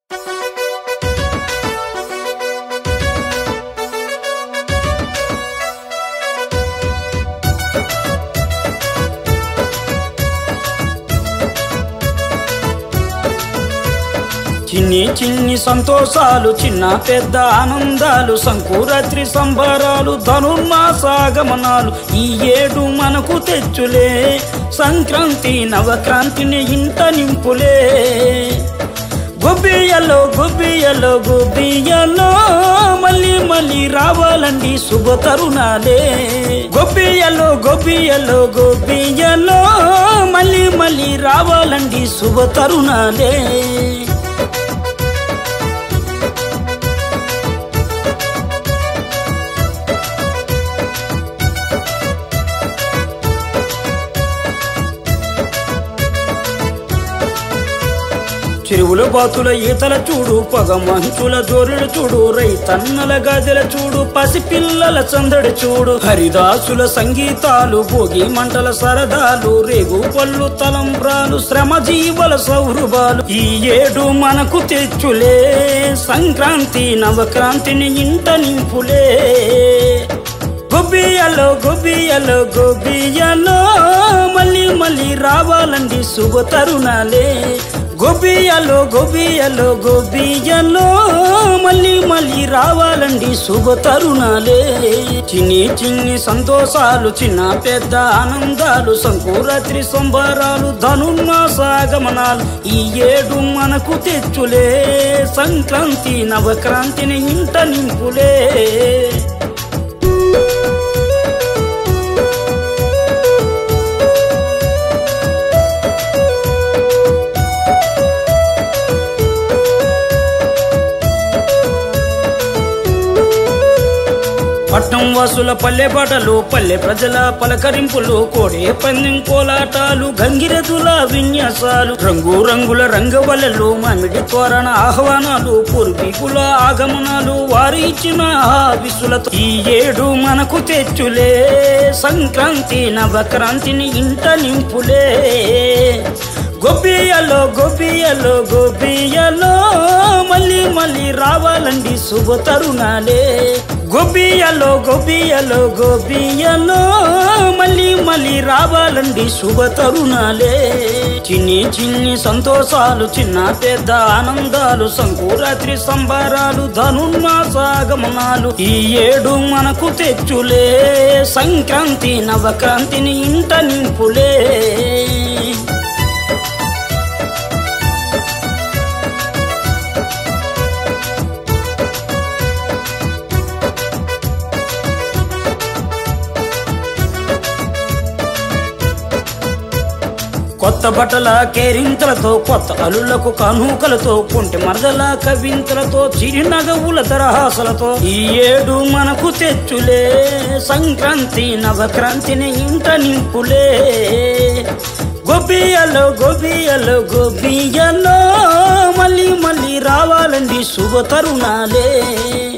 చిన్ని చిన్ని సంతోషాలు చిన్న పెద్ద ఆనందాలు సంకురాత్రి సంబరాలు ధనుర్మాసాగమనాలు ఈ ఏడు మనకు తెచ్చులే సంక్రాంతి నవక్రాంతిని ఇంట నింపులే గొబ్బియలో గొబ్బియలో గొబ్బియలో మళ్ళీ మళ్ళీ రావాలండి శుభ తరుణాలే గొబ్బియలో గొబ్బియలో గొబ్బియలో మళ్ళీ మళ్ళీ రావాలండి శుభ తరుణాలే చెరువుల బాతుల ఈతల చూడు పొగ మంచుల జోరులు చూడు రైతన్నల గదెల చూడు పసిపిల్లల చందడి చూడు హరిదాసుల సంగీతాలు భోగి మంటల సరదాలు రేగు పళ్ళు తలంబ్రాలు శ్రమ జీవల సౌరభాలు ఈ ఏడు మనకు తెచ్చులే సంక్రాంతి నవక్రాంతిని ఇంట నింపులే గొబ్బియలో గొబ్బియలో గొబ్బియలో మళ్ళీ మళ్ళీ రావాలండి శుభ తరుణాలే గొబ్బియలో గొబ్బియలో గొబ్బియలో మళ్ళీ మళ్ళీ రావాలండి శుభ తరుణాలే చిన్ని చిన్ని సంతోషాలు చిన్న పెద్ద ఆనందాలు సంకురాత్రి సంబరాలు ధనుర్మాసాగమనాలు ఈ ఏడు మనకు తెచ్చులే సంక్రాంతి నవక్రాంతిని ఇంట నింపులే పట్నం వాసుల పల్లె పాటలు పల్లె ప్రజల పలకరింపులు కోడే పందెం కోలాటాలు గంగిరెదుల విన్యాసాలు రంగు రంగుల రంగవల్లలు మామిడి తోరణ ఆహ్వానాలు పూర్వీకుల ఆగమనాలు వారు ఇచ్చిన విసులతో ఈ ఏడు మనకు తెచ్చులే సంక్రాంతి నవక్రాంతిని ఇంట నింపులే గొబ్బియలో గొబ్బియలో గొబ్బియలో మళ్ళీ మళ్ళీ రావాలండి శుభ తరుణాలే గొబ్బియలో గొబ్బియలో గొబ్బియలో మళ్ళీ మళ్ళీ రావాలండి శుభ తరుణాలే చిన్ని చిన్ని సంతోషాలు చిన్న పెద్ద ఆనందాలు సంకురాత్రి సంబరాలు ధనుర్మాసాగమనాలు ఈ ఏడు మనకు తెచ్చులే సంక్రాంతి నవక్రాంతిని ఇంట నింపులే కొత్త బట్టల కేరింతలతో కొత్త అలులకు కనూకలతో కుంటి మరదల కవింతలతో చిరునగవుల తరహాసలతో ఈ ఏడు మనకు తెచ్చులే సంక్రాంతి నవక్రాంతిని ఇంట నింపులే గొబ్బియలో గొబ్బియలో గొబ్బియలో మళ్ళీ మళ్ళీ రావాలండి శుభ తరుణాలే